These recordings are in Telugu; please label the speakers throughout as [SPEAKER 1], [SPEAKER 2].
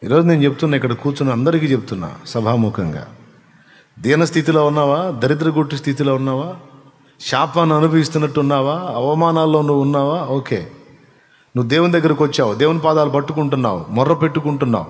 [SPEAKER 1] ఈరోజు నేను చెప్తున్నా ఇక్కడ కూర్చుని అందరికీ చెప్తున్నా సభాముఖంగా దీన స్థితిలో ఉన్నావా దరిద్ర గుట్టు స్థితిలో ఉన్నావా శాపాన్ని అనుభవిస్తున్నట్టు ఉన్నావా అవమానాల్లో నువ్వు ఉన్నావా ఓకే నువ్వు దేవుని దగ్గరకు వచ్చావు దేవుని పాదాలు పట్టుకుంటున్నావు మొర్ర పెట్టుకుంటున్నావు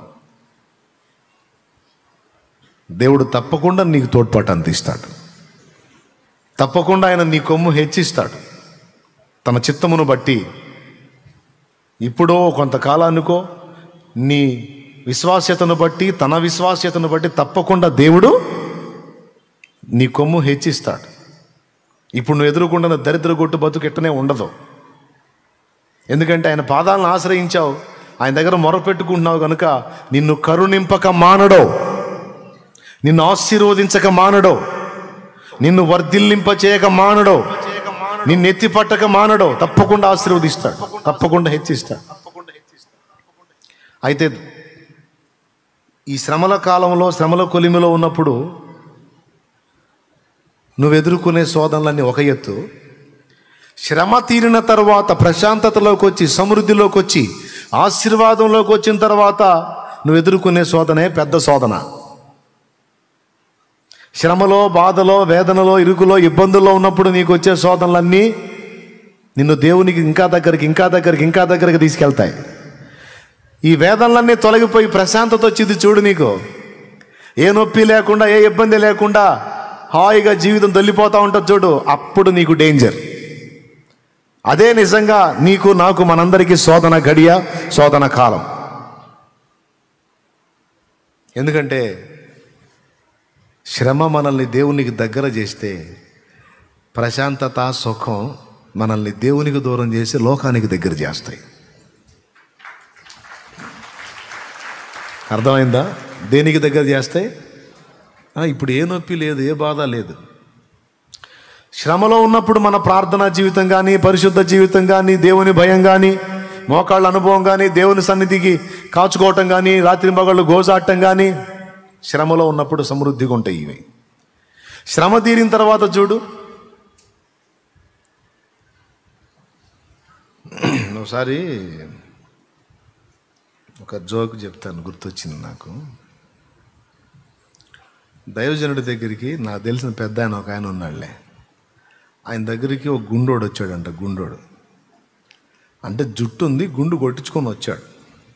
[SPEAKER 1] దేవుడు తప్పకుండా నీకు తోడ్పాటు అందిస్తాడు తప్పకుండా ఆయన నీ కొమ్ము హెచ్చిస్తాడు తన చిత్తమును బట్టి ఇప్పుడో కొంతకాలానికో నీ విశ్వాస్యతను బట్టి తన విశ్వాస్యతను బట్టి తప్పకుండా దేవుడు నీ కొమ్ము హెచ్చిస్తాడు ఇప్పుడు నువ్వు ఎదుర్కొంటున్న దరిద్ర గొట్టు బతుకు ఎట్టనే ఉండదు ఎందుకంటే ఆయన పాదాలను ఆశ్రయించావు ఆయన దగ్గర మొరపెట్టుకుంటున్నావు కనుక నిన్ను కరుణింపక మానడో నిన్ను ఆశీర్వదించక మానడో నిన్ను వర్ధిల్లింప చేయక మానడో నిన్ను ఎత్తి పట్టక మానడో తప్పకుండా ఆశీర్వదిస్తాడు తప్పకుండా హెచ్చిస్తాడు అయితే ఈ శ్రమల కాలంలో శ్రమల కొలిమిలో ఉన్నప్పుడు నువ్వు ఎదుర్కొనే శోధనలన్నీ ఒక ఎత్తు శ్రమ తీరిన తర్వాత ప్రశాంతతలోకి వచ్చి సమృద్ధిలోకి వచ్చి ఆశీర్వాదంలోకి వచ్చిన తర్వాత నువ్వు ఎదుర్కొనే శోధనే పెద్ద శోధన శ్రమలో బాధలో వేదనలో ఇరుకులో ఇబ్బందుల్లో ఉన్నప్పుడు నీకు వచ్చే శోధనలన్నీ నిన్ను దేవునికి ఇంకా దగ్గరికి ఇంకా దగ్గరికి ఇంకా దగ్గరికి తీసుకెళ్తాయి ఈ వేదనలన్నీ తొలగిపోయి ప్రశాంతత వచ్చింది చూడు నీకు ఏ నొప్పి లేకుండా ఏ ఇబ్బంది లేకుండా హాయిగా జీవితం తొల్లిపోతూ ఉంటుంది చూడు అప్పుడు నీకు డేంజర్ అదే నిజంగా నీకు నాకు మనందరికీ శోధన గడియ శోధన కాలం ఎందుకంటే శ్రమ మనల్ని దేవునికి దగ్గర చేస్తే ప్రశాంతత సుఖం మనల్ని దేవునికి దూరం చేసి లోకానికి దగ్గర చేస్తాయి అర్థమైందా దేనికి దగ్గర చేస్తాయి ఆ, ఇప్పుడు ఏ నొప్పి లేదు ఏ బాధ లేదు శ్రమలో ఉన్నప్పుడు మన ప్రార్థనా జీవితం కానీ పరిశుద్ధ జీవితం కానీ దేవుని భయం కానీ మోకాళ్ళ అనుభవం కానీ దేవుని సన్నిధికి కాచుకోవటం కానీ రాత్రి మగళ్ళు గోజాడటం కానీ శ్రమలో ఉన్నప్పుడు సమృద్ధిగా ఉంటాయి ఇవి శ్రమ తీరిన తర్వాత చూడు ఒకసారి ఒక జోక్ చెప్తాను గుర్తొచ్చింది నాకు దైవజనుడి దగ్గరికి నాకు తెలిసిన పెద్ద ఆయన ఒక ఆయన ఉన్నాడులే ఆయన దగ్గరికి ఒక గుండోడు వచ్చాడంట గుండోడు అంటే జుట్టు ఉంది గుండు కొట్టించుకొని వచ్చాడు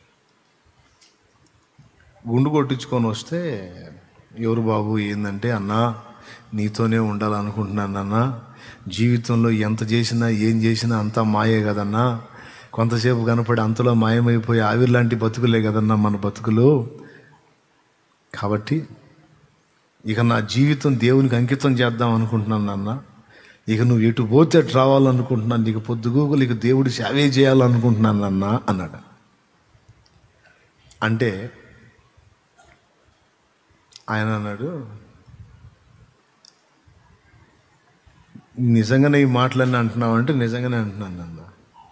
[SPEAKER 1] గుండు కొట్టించుకొని వస్తే ఎవరు బాబు ఏంటంటే అన్నా నీతోనే ఉండాలనుకుంటున్నాను అన్న జీవితంలో ఎంత చేసినా ఏం చేసినా అంతా మాయే కదన్నా కొంతసేపు కనపడి అంతలో మాయమైపోయి ఆవిరి లాంటి బతుకులే కదన్నా మన బతుకులు కాబట్టి ఇక నా జీవితం దేవునికి అంకితం చేద్దాం అనుకుంటున్నాను నాన్న ఇక నువ్వు ఎటు పోతే అటు రావాలనుకుంటున్నాను నీకు పొద్దుగూకులు ఇక దేవుడి సేవే చేయాలనుకుంటున్నాను నాన్న అన్నాడు అంటే ఆయన అన్నాడు నిజంగానే ఈ మాటలన్నీ అంటున్నావు అంటే నిజంగానే అంటున్నాను నాన్న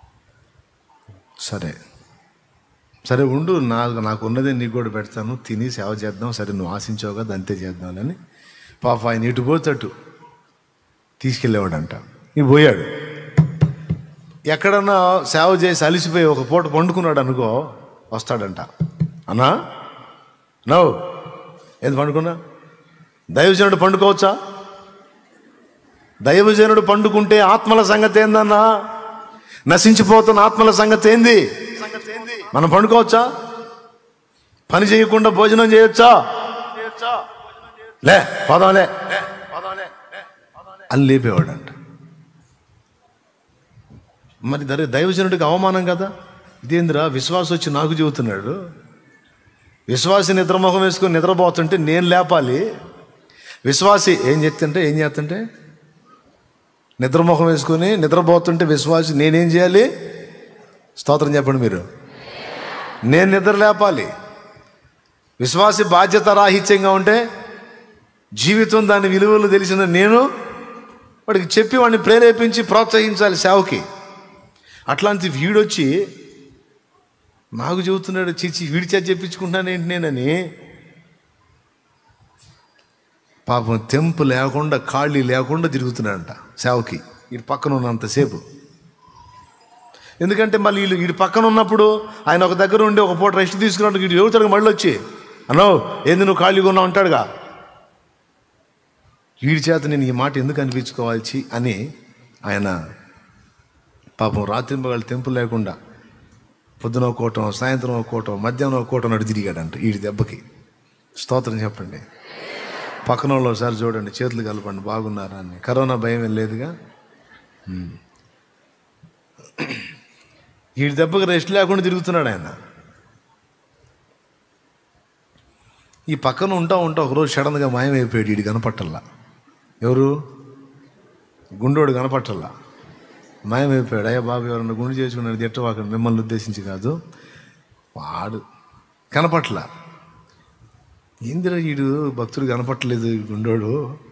[SPEAKER 1] సరే సరే ఉండు నాకు నాకు ఉన్నదే నీకు కూడా పెడతాను తిని సేవ చేద్దాం సరే నువ్వు ఆశించావు కదా అంతే చేద్దామని పాప ఆయన ఇటు పోతట్టు తీసుకెళ్ళేవాడంట ఈ పోయాడు ఎక్కడన్నా సేవ చేసి అలిసిపోయి ఒక పూట పండుకున్నాడు అనుకో వస్తాడంట అన్నా నవ్వు ఏది పండుకున్నా దైవజనుడు పండుకోవచ్చా దైవజనుడు పండుకుంటే ఆత్మల సంగతి ఏందన్నా నశించిపోతున్న ఆత్మల సంగతి ఏంది మనం పండుకోవచ్చా పని చేయకుండా భోజనం చేయొచ్చా లే పదవలే అని లేపేవాడంట మరి దరి దైవజనుడికి అవమానం కదా ఇదేందిరా విశ్వాసం వచ్చి నాకు చెబుతున్నాడు విశ్వాసి నిద్రమొహం వేసుకొని నిద్రపోతుంటే నేను లేపాలి విశ్వాసి ఏం చేస్తుంటే ఏం చేస్తుంటే నిద్రమొహం వేసుకొని నిద్రపోతుంటే విశ్వాసి నేనేం చేయాలి స్తోత్రం చెప్పండి మీరు నేను నిద్ర లేపాలి విశ్వాసి బాధ్యత రాహిత్యంగా ఉంటే జీవితం దాని విలువలు తెలిసిన నేను వాడికి చెప్పి వాడిని ప్రేరేపించి ప్రోత్సహించాలి సేవకి అట్లాంటి వీడొచ్చి నాకు చెబుతున్నాడు చిచి వీడి చేత చెప్పించుకుంటాను ఏంటి నేనని పాపం తెంపు లేకుండా ఖాళీ లేకుండా తిరుగుతున్నాడంట సేవకి ఇటు పక్కన ఉన్నంతసేపు ఎందుకంటే మళ్ళీ వీళ్ళు వీడి పక్కన ఉన్నప్పుడు ఆయన ఒక దగ్గర ఉండి ఒక పూట రెస్ట్ తీసుకున్నట్టు వీడు ఎవరుతాడు మళ్ళీ వచ్చి అన్నో ఏంది నువ్వు ఖాళీగా ఉన్నావు అంటాడుగా వీడి చేత నేను ఈ మాట ఎందుకు అనిపించుకోవాల్సి అని ఆయన పాపం రాత్రి పగలు తెంపు లేకుండా పొద్దున ఒక కోటం సాయంత్రం ఒక కోటం మధ్యాహ్నం ఒక కోటం నడు తిరిగాడంట వీడి దెబ్బకి స్తోత్రం చెప్పండి పక్కన వాళ్ళు ఒకసారి చూడండి చేతులు కలపండి బాగున్నారా అని కరోనా భయం ఏం లేదుగా ఉమ్. వీడి దెబ్బకి రెస్ట్ లేకుండా తిరుగుతున్నాడు ఆయన ఈ పక్కన ఉంటా ఉంటా ఒకరోజు సడన్గా మాయమైపోయాడు వీడు కనపట్టల్లా ఎవరు గుండోడు కనపట్టల్లా మాయమైపోయాడు అయ్యా బాబు ఎవరన్నా గుండు చేసుకున్నాడు తిట్టవాకండి మిమ్మల్ని ఉద్దేశించి కాదు వాడు కనపట్ల ఏందిరా వీడు భక్తుడు కనపట్టలేదు ఈ గుండోడు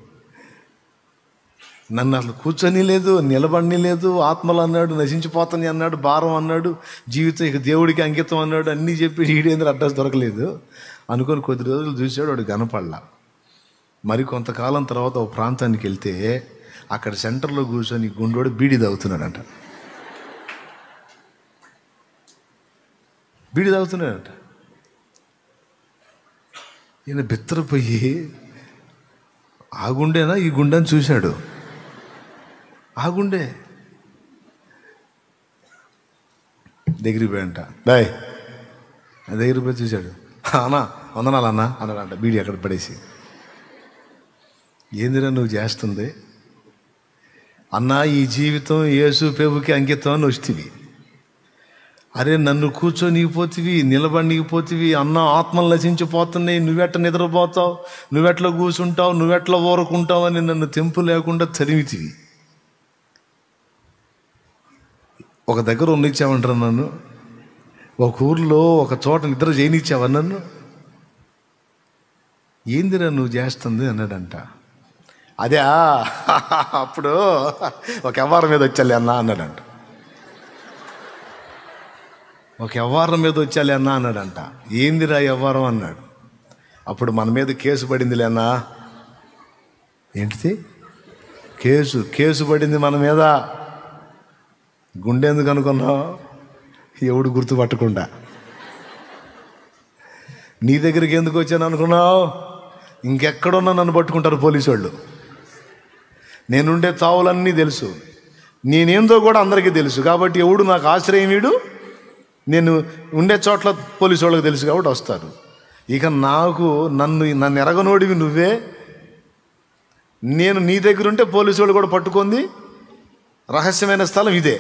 [SPEAKER 1] నన్ను అసలు కూర్చొని లేదు నిలబడి లేదు ఆత్మలు అన్నాడు నశించిపోతాని అన్నాడు భారం అన్నాడు జీవితం ఇక దేవుడికి అంకితం అన్నాడు అన్నీ చెప్పి ఈడేంద్ర అడ్రస్ దొరకలేదు అనుకొని కొద్ది రోజులు చూశాడు వాడు కనపడలా మరి కొంతకాలం తర్వాత ఒక ప్రాంతానికి వెళ్తే అక్కడ సెంటర్లో కూర్చొని గుండోడు బీడి తాగుతున్నాడంట బీడి తాగుతున్నాడంట ఈయన బిత్తరపోయి ఆ గుండెనా ఈ గుండెని చూశాడు ఆ గుండె దగ్గరికి పోయంట బాయ్ దగ్గరికి పోయి చూశాడు అన్నా వందనాలు అన్నా అన్నాడంట బీడి అక్కడ పడేసి ఏందిరా నువ్వు చేస్తుంది అన్నా ఈ జీవితం యేసు పేపుకి అంకితం అని వస్తుంది అరే నన్ను కూర్చొనిపోతివి నిలబడిపోతివి అన్న ఆత్మలు నశించిపోతున్నాయి నువ్వెట్ట నిద్రపోతావు నువ్వెట్లా కూర్చుంటావు నువ్వెట్లా ఊరుకుంటావు అని నన్ను తెంపు లేకుండా తరిమితివి ఒక దగ్గర ఉన్నిచ్చావంటారు నన్ను ఒక ఊర్లో ఒక చోట నిద్ర చేయనిచ్చావా నన్ను ఏందిరా నువ్వు చేస్తుంది అన్నాడంట అదే అప్పుడు ఒక వ్యవహారం మీద వచ్చాలి అన్న అన్నాడంట ఒక వ్యవహారం మీద వచ్చాలి అన్న అన్నాడంట ఏందిరా వ్యవహారం అన్నాడు అప్పుడు మన మీద కేసు పడిందిలే అన్నా ఏంటిది కేసు కేసు పడింది మన మీద గుండె ఎందుకు అనుకున్నావు ఎవడు గుర్తుపట్టకుండా నీ దగ్గరికి ఎందుకు వచ్చాను అనుకున్నావు ఇంకెక్కడున్నా నన్ను పట్టుకుంటారు పోలీసు వాళ్ళు నేనుండే తావులన్నీ తెలుసు నేనేందో కూడా అందరికీ తెలుసు కాబట్టి ఎవడు నాకు ఆశ్రయం వీడు నేను ఉండే చోట్ల పోలీసు వాళ్ళకి తెలుసు కాబట్టి వస్తారు ఇక నాకు నన్ను నన్ను ఎరగనోడివి నువ్వే నేను నీ దగ్గర ఉంటే పోలీసు వాళ్ళు కూడా పట్టుకుంది రహస్యమైన స్థలం ఇదే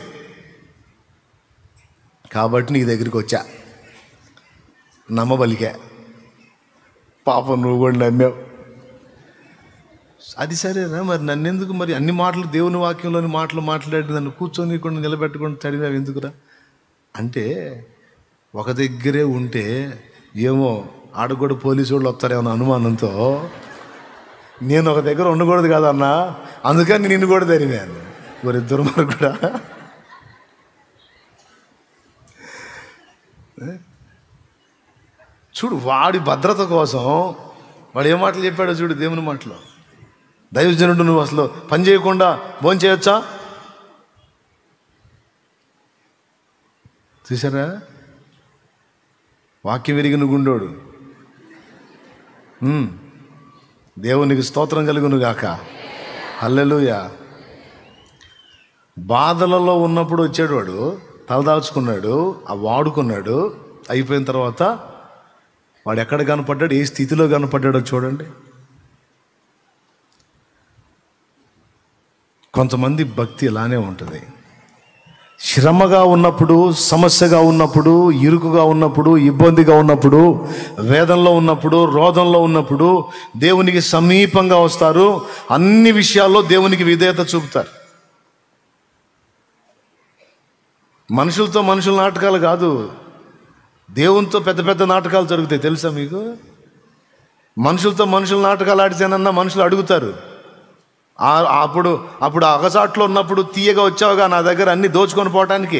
[SPEAKER 1] కాబట్టి నీ దగ్గరికి వచ్చా నమ్మబలికా పాపం నువ్వు కూడా నమ్మావు అది సరేనా మరి నన్నెందుకు మరి అన్ని మాటలు దేవుని వాక్యంలోని మాటలు మాట్లాడి నన్ను కూర్చొని కూడా నిలబెట్టుకొని తడివావు ఎందుకురా అంటే ఒక దగ్గరే ఉంటే ఏమో ఆడ కూడా పోలీసు వాళ్ళు వస్తారేమో అనుమానంతో నేను ఒక దగ్గర ఉండకూడదు కదన్నా అందుకని నిన్ను కూడా తరిమాను మరి దుర్మార్గుడు కూడా చూడు వాడి భద్రత కోసం వాడు ఏ మాటలు చెప్పాడో చూడు దేవుని మాటలో దైవజనుడు నువ్వు అసలు పని చేయకుండా భోజనం చేయొచ్చా చూసారా వాక్యం విరిగిన గుండోడు ఉమ్. దేవునికి స్తోత్రం కలుగును గాక హల్లెలూయా బాధలలో ఉన్నప్పుడు వచ్చాడు వాడు తలదాచుకున్నాడు ఆ వాడుకున్నాడు అయిపోయిన తర్వాత వాడు ఎక్కడ కనపడ్డాడు ఏ స్థితిలో కనపడ్డాడో చూడండి కొంతమంది భక్తి ఇలానే ఉంటుంది శ్రమగా ఉన్నప్పుడు సమస్యగా ఉన్నప్పుడు ఇరుకుగా ఉన్నప్పుడు ఇబ్బందిగా ఉన్నప్పుడు వేదంలో ఉన్నప్పుడు రోదంలో ఉన్నప్పుడు దేవునికి సమీపంగా వస్తారు అన్ని విషయాల్లో దేవునికి విధేయత చూపుతారు మనుషులతో మనుషుల నాటకాలు కాదు దేవునితో పెద్ద పెద్ద నాటకాలు జరుగుతాయి తెలుసా మీకు మనుషులతో మనుషుల నాటకాలు ఆడితేనన్నా మనుషులు అడుగుతారు ఆ- అప్పుడు అప్పుడు అగసాట్లో ఉన్నప్పుడు తీయగా వచ్చావుగా నా దగ్గర అన్ని దోచుకొని పోవటానికి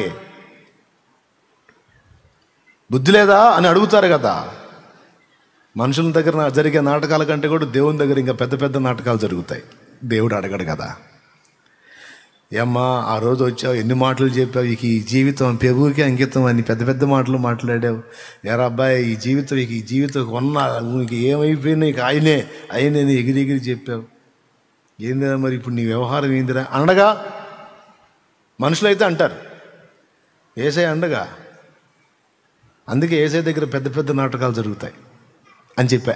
[SPEAKER 1] బుద్ధి లేదా అని అడుగుతారు కదా మనుషుల దగ్గర నా- జరిగే నాటకాల కంటే కూడా దేవుని దగ్గర ఇంకా పెద్ద పెద్ద నాటకాలు జరుగుతాయి దేవుడు అడగడు కదా ఏమ్మా ఆ రోజు వచ్చావు ఎన్ని మాటలు చెప్పావు ఇక ఈ జీవితం పెరుగుకి అంకితం అని పెద్ద పెద్ద మాటలు మాట్లాడావు ఎరా అబ్బాయి ఈ జీవితం ఇక ఈ జీవితం కొన్న ఇక ఏమైపోయినా ఇక ఆయనే ఆయనే అని ఎగిరి ఎగిరి చెప్పావు ఏందిరా మరి ఇప్పుడు నీ వ్యవహారం ఏందిరా అండగా మనుషులు అయితే అంటారు ఏసై అండగా అందుకే ఏసై దగ్గర పెద్ద పెద్ద నాటకాలు జరుగుతాయి అని చెప్పా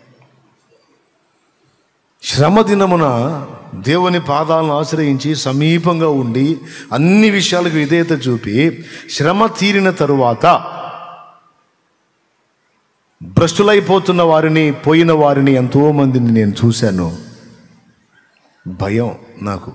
[SPEAKER 1] శ్రమ దినమున దేవుని పాదాలను ఆశ్రయించి సమీపంగా ఉండి అన్ని విషయాలకు విధేయత చూపి శ్రమ తీరిన తరువాత భ్రష్టులైపోతున్న వారిని పోయిన వారిని ఎంతో మందిని నేను చూశాను భయం నాకు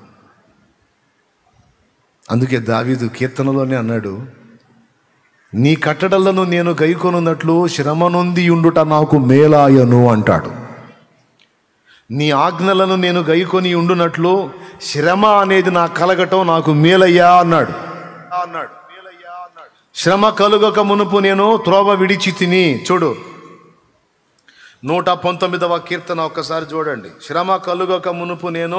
[SPEAKER 1] అందుకే దావీదు కీర్తనలోనే అన్నాడు నీ కట్టడలను నేను గైకొనున్నట్లు శ్రమ నొంది ఉండుట నాకు మేలాయను అంటాడు నీ ఆజ్ఞలను నేను గైకొని ఉండునట్లు శ్రమ అనేది నా కలగటం నాకు మేలయ్యా అన్నాడు అన్నాడు శ్రమ కలుగక మునుపు నేను త్రోవ విడిచి తిని చూడు నూట పంతొమ్మిదవ కీర్తన ఒక్కసారి చూడండి శ్రమ కలుగక మునుపు నేను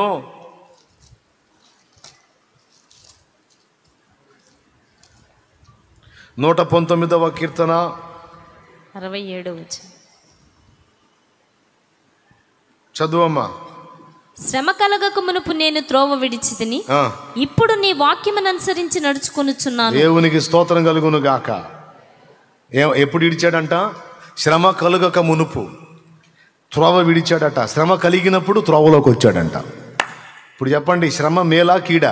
[SPEAKER 1] నూట పంతొమ్మిదవ కీర్తన
[SPEAKER 2] అరవై ఏడు వచ్చి
[SPEAKER 1] చదువమ్మా
[SPEAKER 2] శ్రమ కలగక మునుపు నేను త్రోవ విడిచి తిని
[SPEAKER 1] ఆ,
[SPEAKER 2] ఇప్పుడు నీ వాక్యమును అనుసరించి నడుచుకొనుచున్నాను
[SPEAKER 1] దేవునికి స్తోత్రం కలుగును గాక ఏ ఎప్పుడు ఇడిచాడంట శ్రమ కలుగక మునుపు త్రోవ విడిచాడట శ్రమ కలిగినప్పుడు త్రోవలోకి వచ్చాడంట ఇప్పుడు చెప్పండి శ్రమ మేలా కీడా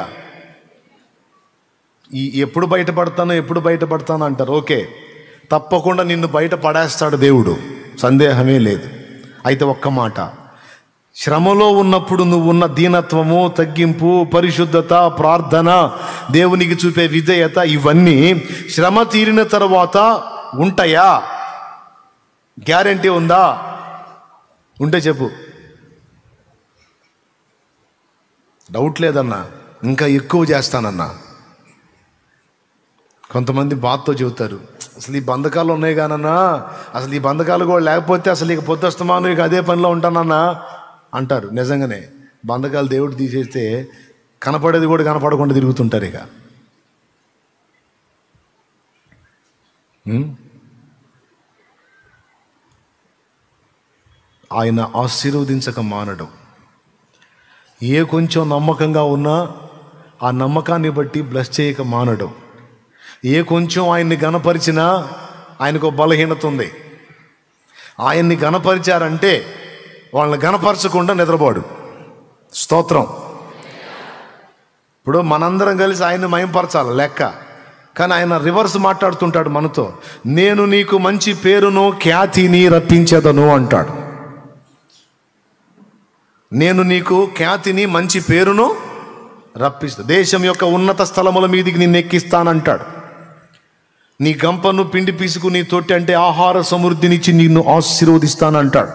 [SPEAKER 1] ఈ ఎప్పుడు బయటపడతానో ఎప్పుడు బయటపడతానో అంటారు ఓకే తప్పకుండా నిన్ను బయట పడేస్తాడు దేవుడు సందేహమే లేదు అయితే ఒక్క మాట శ్రమలో ఉన్నప్పుడు నువ్వు ఉన్న దీనత్వము తగ్గింపు పరిశుద్ధత ప్రార్థన దేవునికి చూపే విధేయత ఇవన్నీ శ్రమ తీరిన తర్వాత ఉంటాయా గ్యారంటీ ఉందా ఉంటే చెప్పు డౌట్ లేదన్నా ఇంకా ఎక్కువ చేస్తానన్నా కొంతమంది బాధతో చెబుతారు అసలు ఈ బంధకాలు ఉన్నాయి కానన్నా అసలు ఈ బంధకాలు కూడా లేకపోతే అసలు ఇక పొద్దుస్తమాను ఇక అదే పనిలో ఉంటానన్నా అంటారు నిజంగానే బంధకాలు దేవుడు తీసేస్తే కనపడేది కూడా కనపడకుండా తిరుగుతుంటారు ఇక ఉం? ఆయన ఆశీర్వదించక మానడం ఏ కొంచెం నమ్మకంగా ఉన్నా ఆ నమ్మకాన్ని బట్టి బ్లెస్ చేయక మానడం ఏ కొంచెం ఆయన్ని గణపరిచినా ఆయనకు ఒక బలహీనత ఉంది ఆయన్ని గణపరిచారంటే వాళ్ళని గణపరచకుండా నిద్రపోడు స్తోత్రం ఇప్పుడు మనందరం కలిసి ఆయన్ని మయంపరచాలి లెక్క కానీ ఆయన రివర్స్ మాట్లాడుతుంటాడు మనతో నేను నీకు మంచి పేరును ఖ్యాతిని రప్పించదను అంటాడు నేను నీకు ఖ్యాతిని మంచి పేరును రప్పిస్తా దేశం యొక్క ఉన్నత స్థలముల మీదికి నిన్ను ఎక్కిస్తానంటాడు నీ గంపను పిండి పీసుకు నీ తొట్టి అంటే ఆహార సమృద్ధినిచ్చి నిన్ను ఆశీర్వదిస్తానంటాడు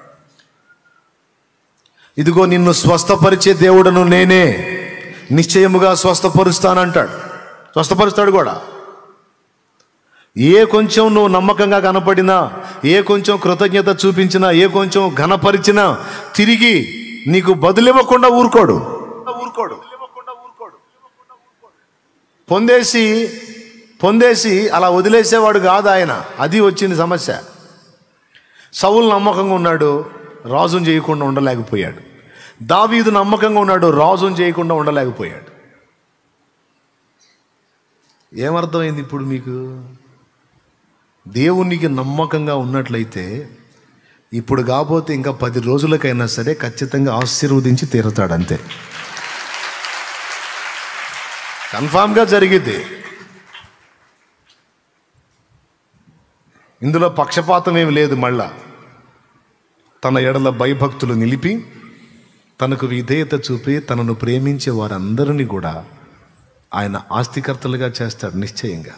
[SPEAKER 1] ఇదిగో నిన్ను స్వస్థపరిచే దేవుడను నేనే నిశ్చయముగా స్వస్థపరుస్తానంటాడు స్వస్థపరుస్తాడు కూడా ఏ కొంచెం నువ్వు నమ్మకంగా కనపడినా ఏ కొంచెం కృతజ్ఞత చూపించినా ఏ కొంచెం ఘనపరిచినా తిరిగి నీకు బదులివ్వకుండా ఊరుకోడు ఊరుకోడు పొందేసి పొందేసి అలా వదిలేసేవాడు కాదు ఆయన అది వచ్చింది సమస్య సౌలు నమ్మకంగా ఉన్నాడు రాజును చేయకుండా ఉండలేకపోయాడు దావీదు నమ్మకంగా ఉన్నాడు రాజును చేయకుండా ఉండలేకపోయాడు ఏమర్థమైంది ఇప్పుడు మీకు దేవునికి నమ్మకంగా ఉన్నట్లయితే ఇప్పుడు కాకపోతే ఇంకా పది రోజులకైనా సరే ఖచ్చితంగా ఆశీర్వదించి తీరుతాడు అంతే కన్ఫామ్గా జరిగిద్ది ఇందులో పక్షపాతం ఏమి లేదు మళ్ళా తన ఎడల భయభక్తులు నిలిపి తనకు విధేయత చూపి తనను ప్రేమించే వారందరినీ కూడా ఆయన ఆస్తికర్తలుగా చేస్తాడు నిశ్చయంగా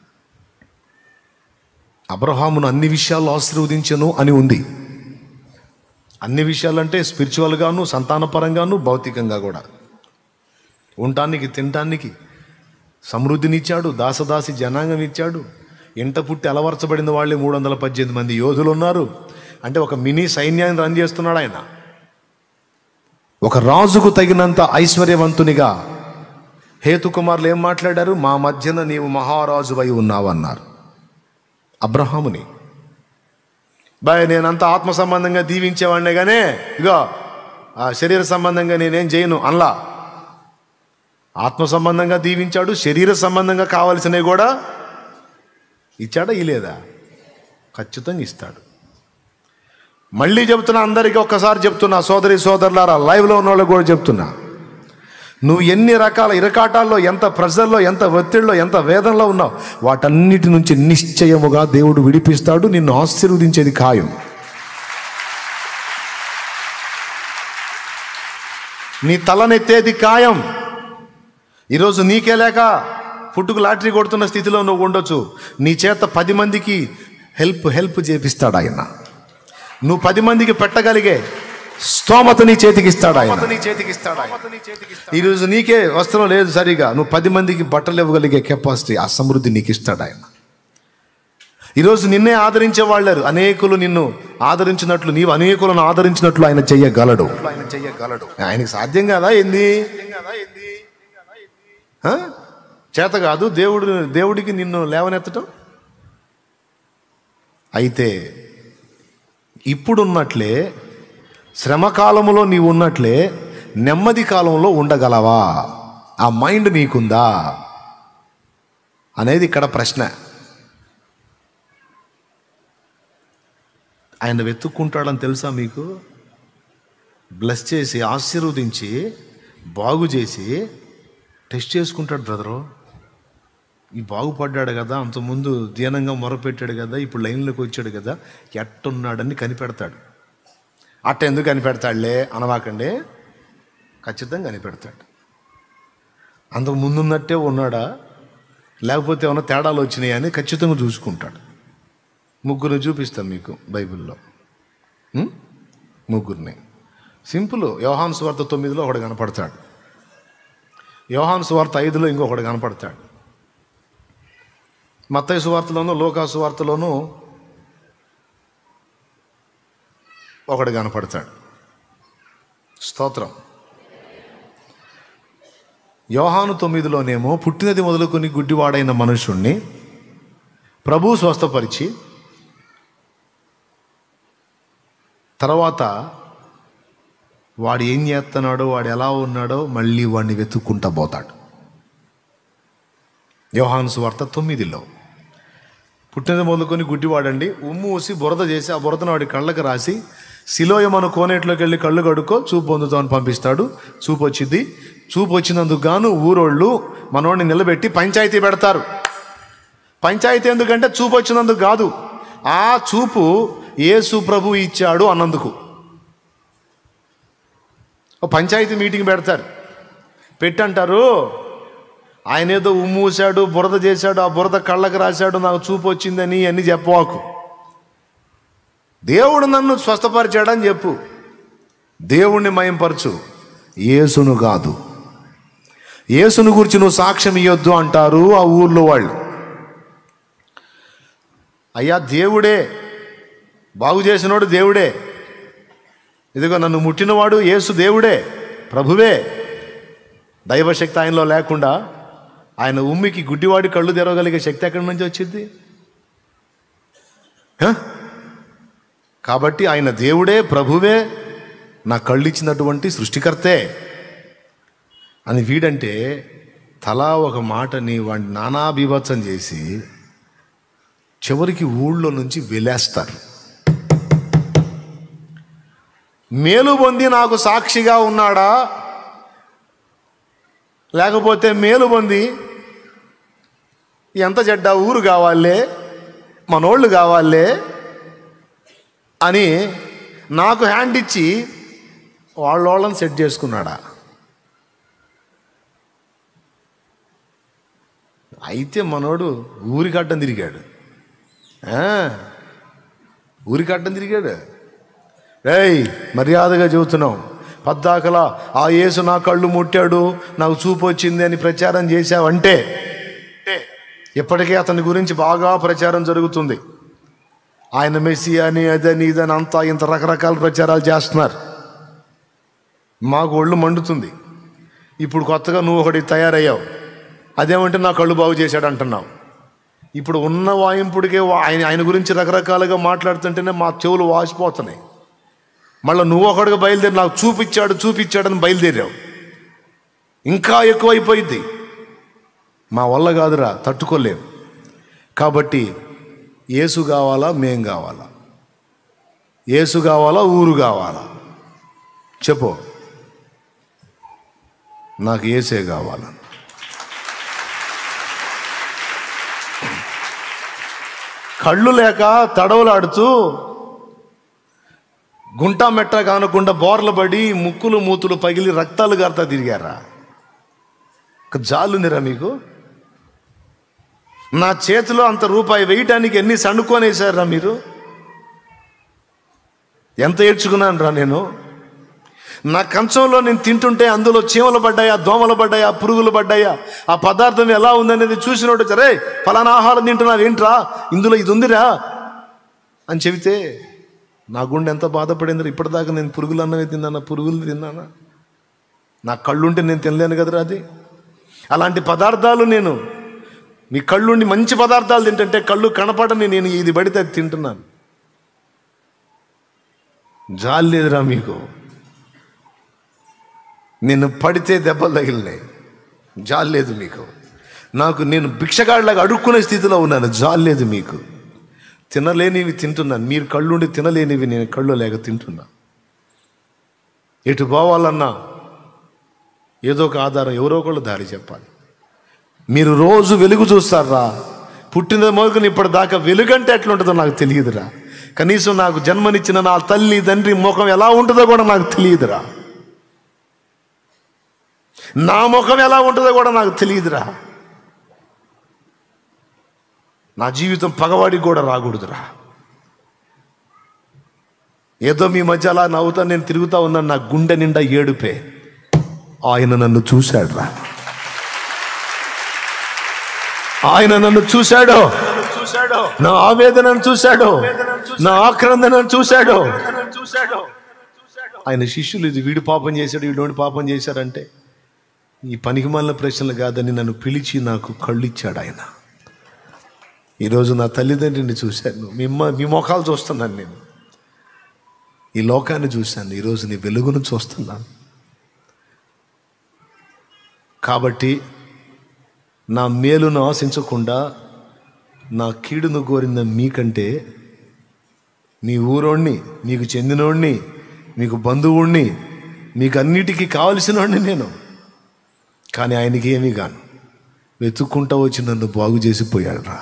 [SPEAKER 1] అబ్రహామును అన్ని విషయాల్లో ఆశీర్వదించను అని ఉంది అన్ని విషయాలంటే స్పిరిచువల్గాను సంతానపరంగాను భౌతికంగా కూడా ఉండటానికి తినటానికి సమృద్ధినిచ్చాడు దాసదాసి జనాంగం ఇచ్చాడు ఇంట పుట్టి అలవర్చబడిన వాళ్ళే మూడు వందల పద్దెనిమిది మంది యోధులు ఉన్నారు అంటే ఒక మినీ సైన్యాన్ని రన్ చేస్తున్నాడు ఆయన ఒక రాజుకు తగినంత ఐశ్వర్యవంతునిగా హేతుకుమారులు ఏం మాట్లాడారు మా మధ్యన నీవు మహారాజువై ఉన్నావు అన్నారు అబ్రహాముని బాయ్ నేనంతా ఆత్మ సంబంధంగా దీవించేవాడినే కానీ ఇగో ఆ శరీర సంబంధంగా నేనేం చేయను అనలా ఆత్మ సంబంధంగా దీవించాడు శరీర సంబంధంగా కావలసినవి కూడా ఇచ్చాడా ఇలేదా ఖచ్చితంగా ఇస్తాడు మళ్ళీ చెప్తున్నా అందరికీ ఒక్కసారి చెప్తున్నా సోదరి సోదరులారా లైవ్లో ఉన్న వాళ్ళకి కూడా చెప్తున్నా నువ్వు ఎన్ని రకాల ఇరకాటాల్లో ఎంత ప్రెషర్లో ఎంత ఒత్తిడిలో ఎంత వేదనలో ఉన్నావు వాటన్నిటి నుంచి నిశ్చయముగా దేవుడు విడిపిస్తాడు నిన్ను ఆశీర్వదించేది ఖాయం నీ తలనెత్తేది ఖాయం ఈరోజు నీకే లేక ఫుడ్కు లాటరీ కొడుతున్న స్థితిలో నువ్వు ఉండొచ్చు నీ చేత పది మందికి హెల్ప్ హెల్ప్ చేపిస్తాడు ఆయన నువ్వు పది మందికి పెట్టగలిగే స్తోమత నీ చేతికి ఇస్తాడు ఆయన నీ చేతికి ఇస్తాడు ఈరోజు నీకే వస్త్రం లేదు సరిగా నువ్వు పది మందికి బట్టలు ఇవ్వగలిగే కెపాసిటీ ఆ సమృద్ధి నీకు ఇస్తాడు ఆయన ఈరోజు నిన్నే ఆదరించే వాళ్ళారు అనేకులు నిన్ను ఆదరించినట్లు నీవు అనేకులను ఆదరించినట్లు ఆయన చెయ్యగలడు ఆయన చెయ్యగలడు ఆయనకి సాధ్యం కాదా ఏంది ఆ? చేత కాదు దేవుడు దేవుడికి నిన్ను లేవనెత్తటం అయితే ఇప్పుడున్నట్లే శ్రమకాలంలో నీవు ఉన్నట్లే నెమ్మది కాలంలో ఉండగలవా ఆ మైండ్ నీకుందా అనేది ఇక్కడ ప్రశ్న ఆయన వెతుక్కుంటాడని తెలుసా మీకు బ్లెస్ చేసి ఆశీర్వదించి బాగు చేసి టెస్ట్ చేసుకుంటాడు బ్రదరు ఈ బాగుపడ్డాడు కదా అంతకుముందు దీనంగా మొరపెట్టాడు కదా ఇప్పుడు లైన్లోకి వచ్చాడు కదా ఎట్టున్నాడని కనిపెడతాడు అట్ట ఎందుకు కనిపెడతాడులే అనవాకండి ఖచ్చితంగా కనిపెడతాడు అంతకు ముందున్నట్టే ఉన్నాడా లేకపోతే ఏమైనా తేడాలు వచ్చినాయి అని ఖచ్చితంగా చూసుకుంటాడు ముగ్గురు చూపిస్తాను మీకు బైబిల్లో ఉం? ముగ్గురిని సింపుల్ యోహాన్ స్వార్థ తొమ్మిదిలో ఒకడు కనపడతాడు యోహాన్ సువార్త ఐదులో ఇంకొకడు కనపడతాడు మత్తయి సువార్తలోను లోకా సువార్తలోను ఒకడు కనపడతాడు స్తోత్రం యోహాను తొమ్మిదిలోనేమో పుట్టినది మొదలుకొని గుడ్డివాడైన మనుషుణ్ణి ప్రభు స్వస్థపరిచి తర్వాత వాడు ఏం చేస్తున్నాడో వాడు ఎలా ఉన్నాడో మళ్ళీ వాడిని వెతుక్కుంటా పోతాడు యోహాను సువార్త తొమ్మిదిలో పుట్టినది మొదలుకొని గుడ్డివాడండి ఉమ్ము ఊసి బురద చేసి ఆ బురదను వాడి కళ్ళకి రాసి శిలోయమను కోనేట్లోకి వెళ్ళి కళ్ళు కడుక్కో చూపు పొందుతామని పంపిస్తాడు చూపు వచ్చింది చూపు వచ్చినందుకు గాను ఊరోళ్ళు మనోడిని నిలబెట్టి పంచాయతీ పెడతారు పంచాయతీ ఎందుకంటే చూపు వచ్చినందుకు కాదు ఆ చూపు యేసు ప్రభు ఇచ్చాడు అన్నందుకు ఓ పంచాయతీ మీటింగ్ పెడతారు పెట్టంటారు ఆయన ఏదో ఉమ్మూసాడు బురద చేశాడు ఆ బురద కళ్ళకు రాశాడు నాకు చూపు వచ్చిందని అన్ని చెప్పవాకు దేవుడు నన్ను స్వస్థపరిచాడని చెప్పు దేవుణ్ణి మయంపరచు యేసును కాదు యేసును గురించి నువ్వు సాక్ష్యం ఇవ్వద్దు అంటారు ఆ ఊర్లో వాళ్ళు అయ్యా దేవుడే బాగు చేసినోడు దేవుడే ఇదిగో నన్ను ముట్టినవాడు యేసు దేవుడే ప్రభువే దైవశక్తి ఆయనలో లేకుండా ఆయన ఉమ్మికి గుడ్డివాడి కళ్ళు తెరవగలిగే శక్తి ఎక్కడి నుంచి వచ్చింది హ? కాబట్టి ఆయన దేవుడే ప్రభువే నా కళ్ళు ఇచ్చినటువంటి సృష్టికర్తే అని వీడంటే తలా ఒక మాటని వాడిని నానా బీభత్సం చేసి చివరికి ఊళ్ళో నుంచి వెలేస్తారు మేలు పొంది నాకు సాక్షిగా ఉన్నాడా లేకపోతే మేలు పొంది ఎంత చెడ్డ ఊరు కావాలే మనోళ్ళు కావాలే అని నాకు హ్యాండ్ ఇచ్చి వాళ్ళోళ్ళని సెట్ చేసుకున్నాడా అయితే మనోడు ఊరికి అడ్డం తిరిగాడు ఆ, ఊరికి అడ్డం తిరిగాడు రేయ్ మర్యాదగా చెబుతున్నాం పద్దాకలా ఆ యేసు నా కళ్ళు ముట్టాడు నాకు చూపు వచ్చింది అని ప్రచారం చేశావంటే ఇప్పటికే అతని గురించి బాగా ప్రచారం జరుగుతుంది ఆయన మెస్సి అని అదని ఇదని అంతా ఇంత రకరకాల ప్రచారాలు చేస్తున్నారు మాకు ఒళ్ళు మండుతుంది ఇప్పుడు కొత్తగా నువ్వు ఒకటి తయారయ్యావు అదేమంటే నా కళ్ళు బాగు చేశాడు అంటున్నావు ఇప్పుడు ఉన్న వాయింపుడికే వా- ఆయన ఆయన గురించి రకరకాలుగా మాట్లాడుతుంటేనే మా చెవులు వాసిపోతున్నాయి మళ్ళీ నువ్వు ఒకటిగా బయలుదేరి నాకు చూపించాడు చూపించాడని బయలుదేరావు ఇంకా ఎక్కువైపోయింది మా వల్ల కాదురా తట్టుకోలేం కాబట్టి ఏసు కావాలా మేం కావాలా ఏసు కావాలా ఊరు కావాలా చెప్పు నాకు ఏసే కావాలా కళ్ళు లేక తడవలాడుతూ గుంటా మెట్ట కానకుండా బోర్ల పడి ముక్కులు మూతులు పగిలి రక్తాలు గారుతా తిరిగారా ఒక జాలుందిరా మీకు నా చేతిలో అంత రూపాయి వేయటానికి ఎన్ని సణుకొనేసారా మీరు ఎంత ఏడ్చుకున్నాను రా నేను నా కంచంలో నేను తింటుంటే అందులో చీమలు పడ్డాయా దోమలు పడ్డాయా పురుగులు పడ్డాయా ఆ పదార్థం ఎలా ఉందనేది చూసినోడు సరే ఫలానా ఆహారం తింటున్నావు ఏంట్రా ఇందులో ఇది ఉందిరా అని చెబితే నా గుండె ఎంత బాధపడిందిరా ఇప్పటిదాకా నేను పురుగులు అన్నవి తిన్నానా పురుగులు తిన్నానా నా కళ్ళుంటే నేను తినలేను కదరా అది అలాంటి పదార్థాలు నేను మీ కళ్ళుండి మంచి పదార్థాలు తింటుంటే కళ్ళు కనపడని నేను ఇది పడితే అది తింటున్నాను జాలి లేదురా మీకు నేను పడితే దెబ్బలు తగిలినాయి జాలి లేదు మీకు నాకు నేను భిక్షగాడిలాగా అడుక్కునే స్థితిలో ఉన్నాను జాలి లేదు మీకు తినలేనివి తింటున్నాను మీరు కళ్ళుండి తినలేనివి నేను కళ్ళు లేక తింటున్నా ఎటు పోవాలన్నా ఏదో ఒక ఆధారం ఎవరో ఒకళ్ళు దారి చెప్పాలి మీరు రోజు వెలుగు చూస్తారా పుట్టిన మొదలుకొని ఇప్పటిదాకా వెలుగంటే ఎట్లుంటుందో నాకు తెలియదురా కనీసం నాకు జన్మనిచ్చిన నా తల్లి తండ్రి ముఖం ఎలా ఉంటుందో కూడా నాకు తెలియదురా నా ముఖం ఎలా ఉంటుందో కూడా నాకు తెలియదురా నా జీవితం పగవాడికి కూడా రాకూడదురా ఏదో మీ మధ్య అలా నవ్వుతా నేను తిరుగుతా ఉన్నాను నా గుండె నిండా ఏడుపే ఆయన నన్ను చూశాడురా ఆయన నన్ను చూశాడు నా ఆవేదనను చూశాడు నా ఆక్రందనను చూశాడు ఆయన శిష్యులు ఇది వీడు పాపం చేశాడు వీడు పాపం చేశాడంటే ఈ పనికి మాలిన ప్రశ్నలు కాదని నన్ను పిలిచి నాకు కళ్ళు ఇచ్చాడు ఆయన ఈరోజు నా తల్లిదండ్రిని చూశాను మీ మ- మీ ముఖాలు చూస్తున్నాను నేను ఈ లోకాన్ని చూశాను ఈరోజు నీ వెలుగును చూస్తున్నాను కాబట్టి నా మేలును ఆశించకుండా నా కీడును కోరిన మీకంటే మీ ఊరోణ్ణి మీకు చెందినోణ్ణి మీకు బంధువుణ్ణి మీకు అన్నిటికీ కావలసినోడిని నేను కానీ ఆయనకి ఏమీ గాను వెతుక్కుంటా వచ్చి నన్ను బాగు చేసిపోయాడు రా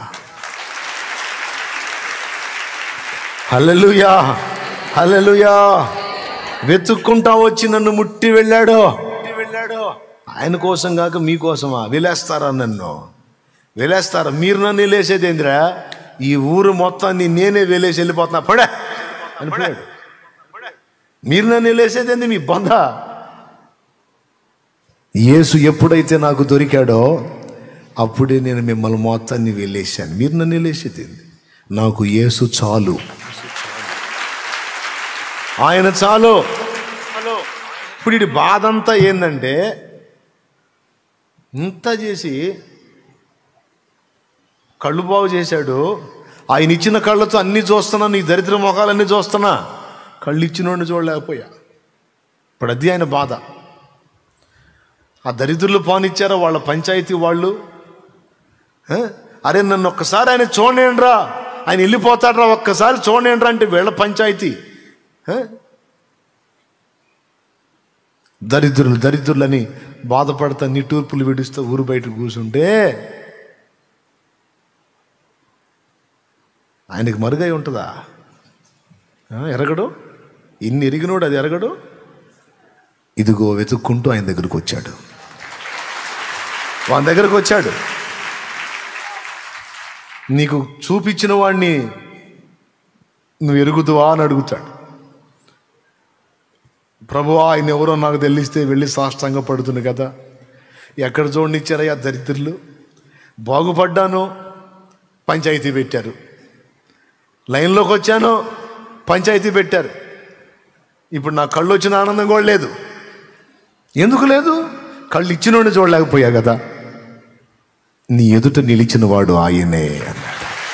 [SPEAKER 1] హల్లెలూయా హల్లెలూయా వెతుక్కుంటా వచ్చి నన్ను ముట్టి వెళ్ళాడు వెళ్ళాడు ఆయన కోసం కాక మీకోసమా వెలేస్తారా నన్ను వెలేస్తారా మీరు నన్ను వెళ్ళేసేది ఏందిరా ఈ ఊరు మొత్తాన్ని నేనే వెలేసి వెళ్ళిపోతున్నా పడే అని పోయాడు మీరు నన్ను వెళ్ళేసేది ఏంది మీ బంధ యేసు ఎప్పుడైతే నాకు దొరికాడో అప్పుడే నేను మిమ్మల్ని మొత్తాన్ని వెళ్ళేసాను మీరు నన్ను వెళ్ళేసేది ఏంది? నాకు యేసు చాలు ఆయన చాలు ఇప్పుడు ఇది బాధ అంతా ఏంటంటే ఇంత చేసి కళ్ళు బాగు చేశాడు ఆయన ఇచ్చిన కళ్ళతో అన్ని చూస్తున్నా నీ దరిద్ర ముఖాలన్నీ చూస్తున్నా కళ్ళు ఇచ్చినోడిని చూడలేకపోయా ఇప్పుడు అది ఆయన బాధ ఆ దరిద్రులు పానిచ్చారా వాళ్ళ పంచాయతీ వాళ్ళు ఆ? అరే నన్ను ఒక్కసారి ఆయన చూడండిరా ఆయన వెళ్ళిపోతాడ్రా ఒక్కసారి చూడండిరా అంటే వీళ్ళ పంచాయతీ ఆ? దరిద్రులు దరిద్రులని బాధపడతా నిట్టూర్పులు విడుస్తూ ఊరు బయట కూర్చుంటే ఆయనకి మరుగై ఉంటుందా ఆ, ఎరగడు ఇన్ని ఎరిగినోడు అది ఎరగడు ఇదిగో వెతుక్కుంటూ ఆయన దగ్గరకు వచ్చాడు వాని దగ్గరకు వచ్చాడు నీకు చూపించిన వాడిని నువ్వు ఎరుగుదువా అని అడుగుతాడు ప్రభు ఆయన ఎవరో నాకు తెలిస్తే వెళ్ళి సాష్టాంగ పడుతుంది కదా ఎక్కడ చూడనిచ్చారయ్యా దరిద్రులు బాగుపడ్డాను పంచాయతీ పెట్టారు లైన్లోకి వచ్చాను పంచాయతీ పెట్టారు ఇప్పుడు నా కళ్ళు వచ్చిన ఆనందం కూడా లేదు ఎందుకు లేదు కళ్ళు ఇచ్చినోడిని చూడలేకపోయా కదా నీ ఎదుట నిలిచిన వాడు ఆయనే అన్నాడు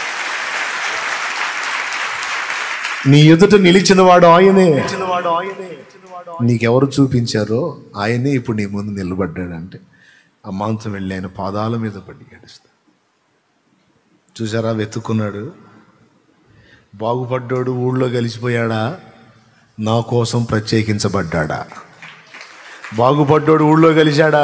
[SPEAKER 1] నీ ఎదుట నిలిచిన వాడు ఆయనే నీకెవరు చూపించారో ఆయనే ఇప్పుడు నీ ముందు నిలబడ్డాడంటే ఆ మాంసం వెళ్ళి ఆయన పాదాల మీద పడి ఏడుస్తా చూసారా వెతుక్కున్నాడు బాగుపడ్డాడు ఊళ్ళో కలిసిపోయాడా నా కోసం ప్రత్యేకించబడ్డాడా బాగుపడ్డాడు ఊళ్ళో కలిశాడా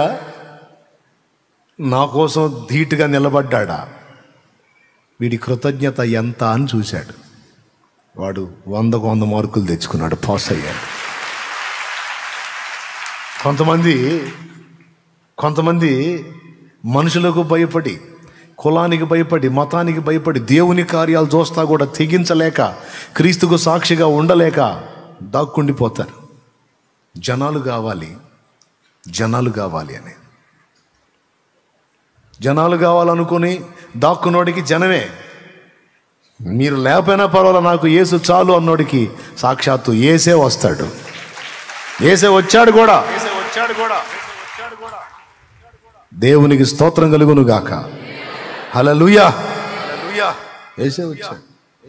[SPEAKER 1] నా కోసం ధీటుగా నిలబడ్డాడా వీడి కృతజ్ఞత ఎంత అని చూశాడు వాడు వందకు వంద మార్కులు తెచ్చుకున్నాడు పాస్ అయ్యాడు కొంతమంది కొంతమంది మనుషులకు భయపడి కులానికి భయపడి మతానికి భయపడి దేవుని కార్యాలు చూస్తా కూడా తెగించలేక క్రీస్తుకు సాక్షిగా ఉండలేక దాక్కుండిపోతారు జనాలు కావాలి జనాలు కావాలి అని జనాలు కావాలనుకుని దాక్కునోడికి జనమే మీరు లేకపోయినా పర్వాలేదు నాకు ఏసు చాలు అన్నోడికి సాక్షాత్తు ఏసే వస్తాడు ఏసే వచ్చాడు కూడా వచ్చాడు కూడా దేవునికి స్తోత్రం కలుగును గాక హలలుయా ఏసే వచ్చాడు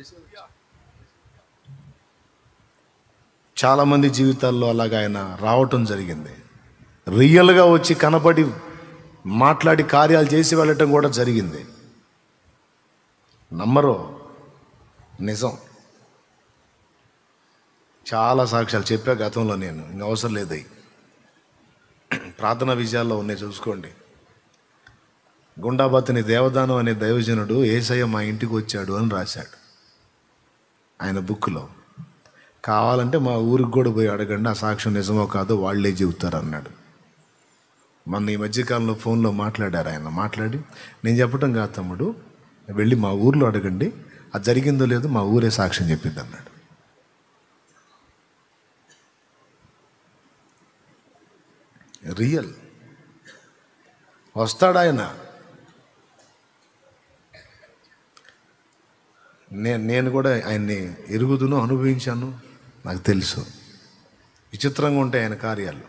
[SPEAKER 1] చాలా మంది జీవితాల్లో అలాగ ఆయన రావటం జరిగింది రియల్గా వచ్చి కనపడి మాట్లాడి కార్యాలు చేసి వెళ్ళటం కూడా జరిగింది నమ్మరు నిజం చాలా సాక్ష్యాలు చెప్పా గతంలో నేను ఇంక అవసరం లేదు అయి ప్రార్థనా విజయాల్లో ఉన్నాయి చూసుకోండి గుండాబతిని దేవదానం అనే దైవజనుడు ఏసయ్య మా ఇంటికి వచ్చాడు అని రాశాడు ఆయన బుక్లో కావాలంటే మా ఊరికి కూడా పోయి అడగండి ఆ సాక్ష్యం నిజమో కాదో వాళ్ళే చెబుతారు అన్నాడు మొన్న ఈ మధ్యకాలంలో ఫోన్లో మాట్లాడారు ఆయన మాట్లాడి నేను చెప్పటం కాదు తమ్ముడు వెళ్ళి మా ఊర్లో అడగండి అది జరిగిందో లేదో మా ఊరే సాక్ష్యం చెప్పింది అన్నాడు రియల్ వస్తాడు ఆయన నేను నేను కూడా ఆయన్ని ఎరుగుదును అనుభవించాను నాకు తెలుసు విచిత్రంగా ఉంటాయి ఆయన కార్యాలు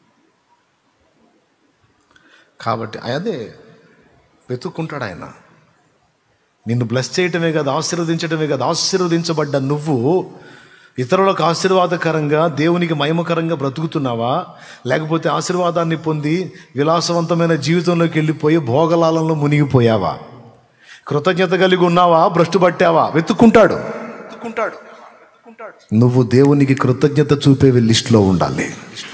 [SPEAKER 1] కాబట్టి అదే వెతుక్కుంటాడు ఆయన నిన్ను బ్లెస్ చేయటమే కాదు ఆశీర్వదించటమే కాదు ఆశీర్వదించబడ్డ నువ్వు ఇతరులకు ఆశీర్వాదకరంగా దేవునికి మహిమకరంగా బ్రతుకుతున్నావా లేకపోతే ఆశీర్వాదాన్ని పొంది విలాసవంతమైన జీవితంలోకి వెళ్ళిపోయి భోగలాలంలో మునిగిపోయావా కృతజ్ఞత కలిగి ఉన్నావా భ్రష్టు పట్టావా వెతుక్కుంటాడు వెతుక్కుంటాడు నువ్వు దేవునికి కృతజ్ఞత చూపే లిస్టులో ఉండాలి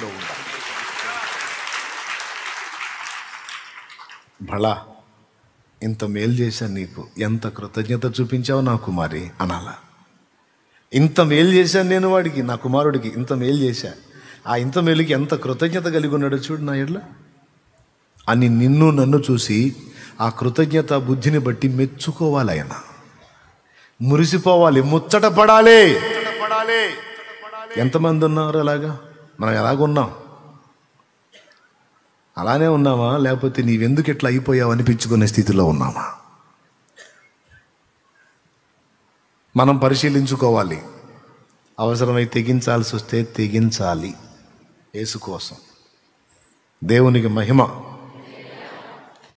[SPEAKER 1] భళా ఇంత మేలు చేశాను నీకు ఎంత కృతజ్ఞత చూపించావు నా కుమారి అనాలా ఇంత మేలు చేశాను నేను వాడికి నా కుమారుడికి ఇంత మేలు చేశా ఆ ఇంత మేలుకి ఎంత కృతజ్ఞత కలిగి ఉన్నాడో చూడు నా ఎడ్ల అని నిన్ను నన్ను చూసి ఆ కృతజ్ఞత బుద్ధిని బట్టి మెచ్చుకోవాలి ఆయన మురిసిపోవాలి ముచ్చట పడాలి ఎంతమంది ఉన్నారు అలాగా మనం ఎలాగున్నాం అలానే ఉన్నామా లేకపోతే నీవెందుకు ఇట్లా అయిపోయావు అనిపించుకునే స్థితిలో ఉన్నామా మనం పరిశీలించుకోవాలి అవసరమై తెగించాల్సి వస్తే తెగించాలి యేసు కోసం దేవునికి మహిమ